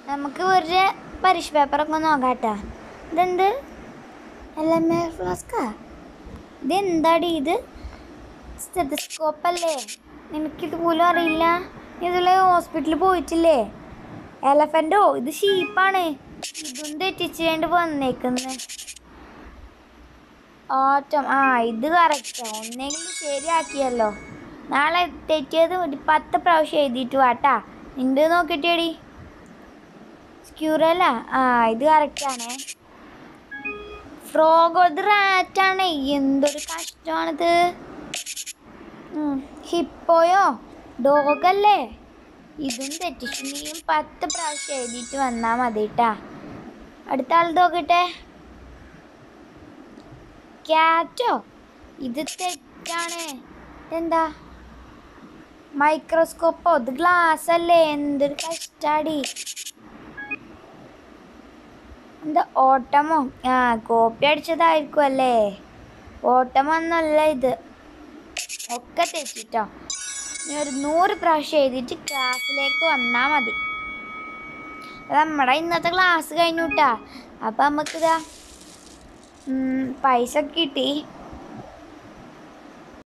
നമുക്ക് ഒരു പരീക്ഷ പേപ്പറൊക്കെ ഒന്ന് നോക്കാം കേട്ടോ ഇതെന്ത് എൽ എം എ ഫ്ലാസ്കാ ഇതെന്താടി ഇത് സ്റ്റെത്തസ്കോപ്പ് അല്ലേ നിനക്കിത് പോലും അറിയില്ല ഇതിലെ ഹോസ്പിറ്റലിൽ പോയിട്ടില്ലേ എലഫൻറ്റോ ഇത് ഷീപ്പാണ് ഇതും തെറ്റിച്ചേണ്ട് വന്നേക്കുന്നത് ഓട്ടം ആ ഇത് കറക്റ്റാ ഒന്നെങ്കിലും ശരിയാക്കിയല്ലോ നാളെ തെറ്റിയത് ഒരു പത്ത് പ്രാവശ്യം എഴുതിയിട്ട് വാട്ടാ നിന്റെ നോക്കിട്ടേടി സ്ക്യൂറല്ല ആ ഇത് കറക്റ്റാണേ ഫ്രോഗ് ഇത് റാറ്റാണ് എന്തൊരു കഷ്ടമാണിത് ഉം, ഹിപ്പോയോ ഡോഗല്ലേ ഇതും തെറ്റിച്ചിട്ടുണ്ടെങ്കിലും പത്ത് പ്രാവശ്യം എഴുതിയിട്ട് വന്നാൽ മതി കേട്ടാ അടുത്ത ആൾ നോക്കട്ടെ ക്യാറ്റോ ഇത് തെറ്റാണ് എന്താ മൈക്രോസ്കോപ്പോ ഇത് ഗ്ലാസ് അല്ലേ എന്തൊരു കഷ്ടാടി എന്താ ഓട്ടമോ ആ കോപ്പി അടിച്ചതായിരിക്കും അല്ലേ ഓട്ടം ഒന്നല്ല ഇത് ഒക്കെ തെറ്റിട്ടോ ഇനി ഒരു നൂറ് പ്രാവശ്യം എഴുതിയിട്ട് ക്ലാസ്സിലേക്ക് വന്നാൽ മതി അത് നമ്മുടെ ഇന്നത്തെ ക്ലാസ് കഴിഞ്ഞു കേട്ടാ അപ്പം നമുക്കിതാ ഉം, പൈസ ഒക്കെ കിട്ടി